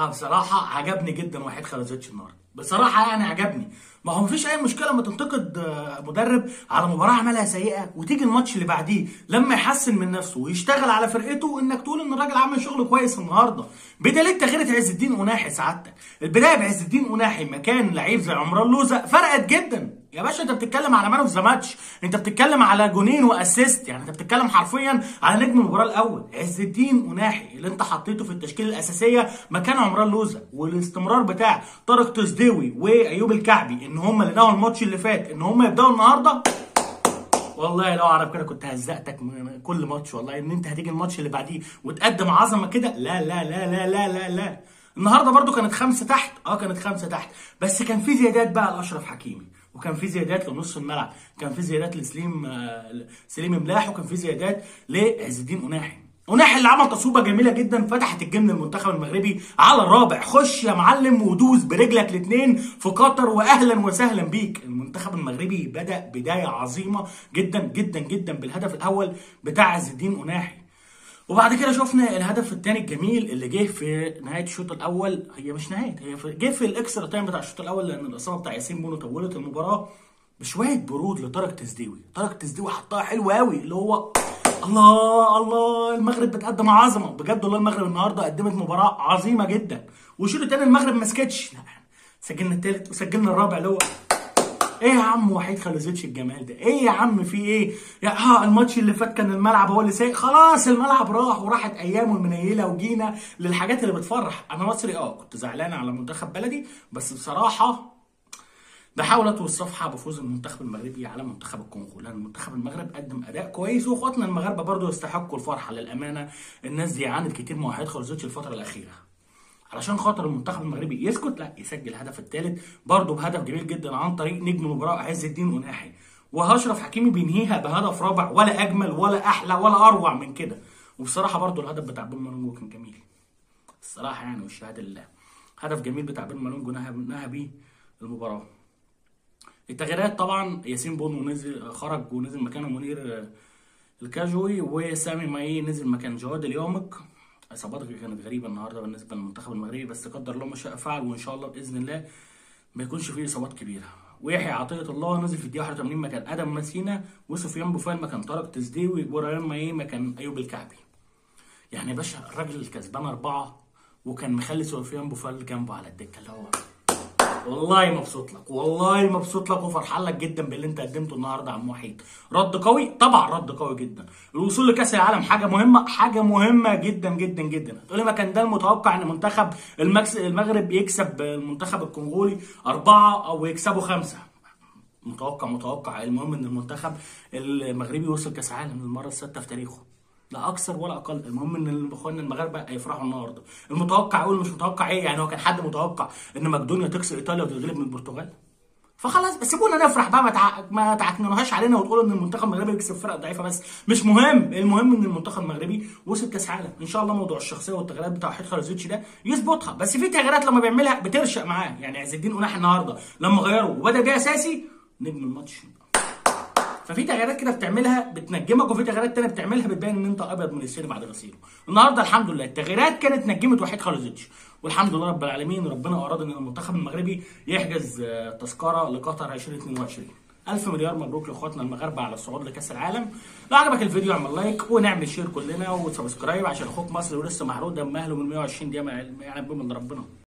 بصراحه بصراحه عجبني جدا وحيد خلازيتش النهارده بصراحه يعني عجبني ما هو مفيش اي مشكله لما تنتقد آه، مدرب على مباراه عملها سيئه وتيجي الماتش اللي بعديه لما يحسن من نفسه ويشتغل على فرقته انك تقول ان الراجل عمل شغل كويس النهارده بدليل تغيير عز الدين اناحي سعادتك البدايه بعز الدين اناحي مكان لعيب زي عمران لوزه فرقت جدا يا باشا انت بتتكلم على مان اوف ذا ماتش انت بتتكلم على جونين واسيست يعني انت بتتكلم حرفيا على نجم المباراه الاول عز الدين اناحي اللي انت حطيته في التشكيله الاساسيه مكان عمران لوزه والاستمرار بتاع طارق تصديوي وايوب الكعبي ان هم اللي نهوا الماتش اللي فات ان هم يبداوا النهارده والله لو اعرف كده كنت هزقتك من كل ماتش والله ان انت هتيجي الماتش اللي بعديه وتقدم عظمه كده لا لا لا لا لا لا لا النهارده برضو كانت خمسه تحت اه كانت خمسه تحت بس كان في زيادات بقى لاشرف حكيمي وكان في زيادات لنص الملعب كان في زيادات لسليم آه، سليم ملاح وكان في زيادات لعز الدين اناحي وناحي اللي عمل تصويبه جميله جدا فتحت الجيم المنتخب المغربي على الرابع خش يا معلم ودوس برجلك الاثنين في قطر واهلا وسهلا بيك المنتخب المغربي بدا بدايه عظيمه جدا جدا جدا بالهدف الاول بتاع عز الدين اناحي وبعد كده شفنا الهدف الثاني الجميل اللي جه في نهايه الشوط الاول هي مش نهايه هي في جه في الاكسترا تايم بتاع الشوط الاول لان الاصابه بتاع ياسين بونو طولت المباراه بشويه برود لطارق تسديوي طارق تسديوي حطها حلو قوي اللي هو الله الله المغرب بتقدم عظمه بجد والله المغرب النهارده قدمت مباراه عظيمه جدا والشوط الثاني المغرب ما سكتش لا سجلنا الثالث وسجلنا الرابع اللي هو ايه يا عم وحيد خلصتش الجمال ده ايه يا عم في ايه يا ها الماتش اللي فات كان الملعب هو اللي سايق خلاص الملعب راح وراحت ايامه المنيله وجينا للحاجات اللي بتفرح انا مصري اه كنت زعلان على منتخب بلدي بس بصراحه بحاول اطوي الصفحه بفوز المنتخب المغربي على منتخب الكونغو لان منتخب المغرب قدم اداء كويس واخواتنا المغاربه برضو يستحقوا الفرحه للامانه الناس دي عانت كتير مع وحيد خلصتش الفتره الاخيره علشان خاطر المنتخب المغربي يسكت لا يسجل الهدف الثالث برضه بهدف جميل جدا عن طريق نجم المباراه عز الدين اناحي واشرف حكيمي بينهيها بهدف رابع ولا اجمل ولا احلى ولا اروع من كده وبصراحه برضه الهدف بتاع بن مالونجو كان جميل الصراحه يعني والشهاده لله هدف جميل بتاع بن مالونجو نهى نهى بيه المباراه التغييرات طبعا ياسين بونو نزل خرج ونزل مكانه منير آه، الكاجوي وسامي ماي نزل مكان جواد اليومك اصابات كانت غريبه النهارده بالنسبه للمنتخب المغربي بس قدر الله ما شاء فعل وان شاء الله باذن الله ما يكونش فيه اصابات كبيره ويحيى عطيه الله نزل في الدقيقه 81 مكان ادم مسينا وسفيان بوفال مكان طارق تسديوي وريان ماي مكان ايوب الكعبي يعني يا باشا الراجل الكسبان اربعه وكان مخلي سفيان بوفال جنبه على الدكه اللي هو والله مبسوط لك والله مبسوط لك وفرحان لك جدا باللي انت قدمته النهارده يا عم وحيد رد قوي طبعا رد قوي جدا الوصول لكاس العالم حاجه مهمه حاجه مهمه جدا جدا جدا هتقولي ما كان ده المتوقع ان منتخب المكس المغرب يكسب المنتخب الكونغولي اربعه او يكسبوا خمسه متوقع متوقع المهم ان المنتخب المغربي وصل كاس عالم للمره السادسه في تاريخه لا اكثر ولا اقل المهم ان اخواننا المغاربه هيفرحوا النهارده المتوقع اقول مش متوقع ايه يعني هو كان حد متوقع ان مقدونيا تكسر ايطاليا وتتغلب من البرتغال فخلاص بس سيبونا نفرح بقى ما تع... ما تعكنناهاش علينا وتقولوا ان المنتخب المغربي يكسب فرق ضعيفه بس مش مهم المهم ان المنتخب المغربي وصل كاس عالم ان شاء الله موضوع الشخصيه والتغييرات بتاع وحيد خليزوتش ده يظبطها بس في تغييرات لما بيعملها بترشق معاه يعني عز الدين قناح النهارده لما غيره وبدا بيه اساسي نجم الماتش ففي تغييرات كده بتعملها بتنجمك وفي تغييرات تانية بتعملها بتبين ان انت ابيض من السن بعد غسيله النهارده الحمد لله التغييرات كانت نجمت وحيد خالزيتش والحمد لله رب العالمين ربنا اراد ان المنتخب المغربي يحجز آه، تذكره لقطر 2022 ألف مليار مبروك لاخواتنا المغاربه على الصعود لكاس العالم لو عجبك الفيديو اعمل لايك ونعمل شير كلنا وسبسكرايب عشان اخوك مصري ولسه محروق دم اهله من 120 دقيقه يعني من ربنا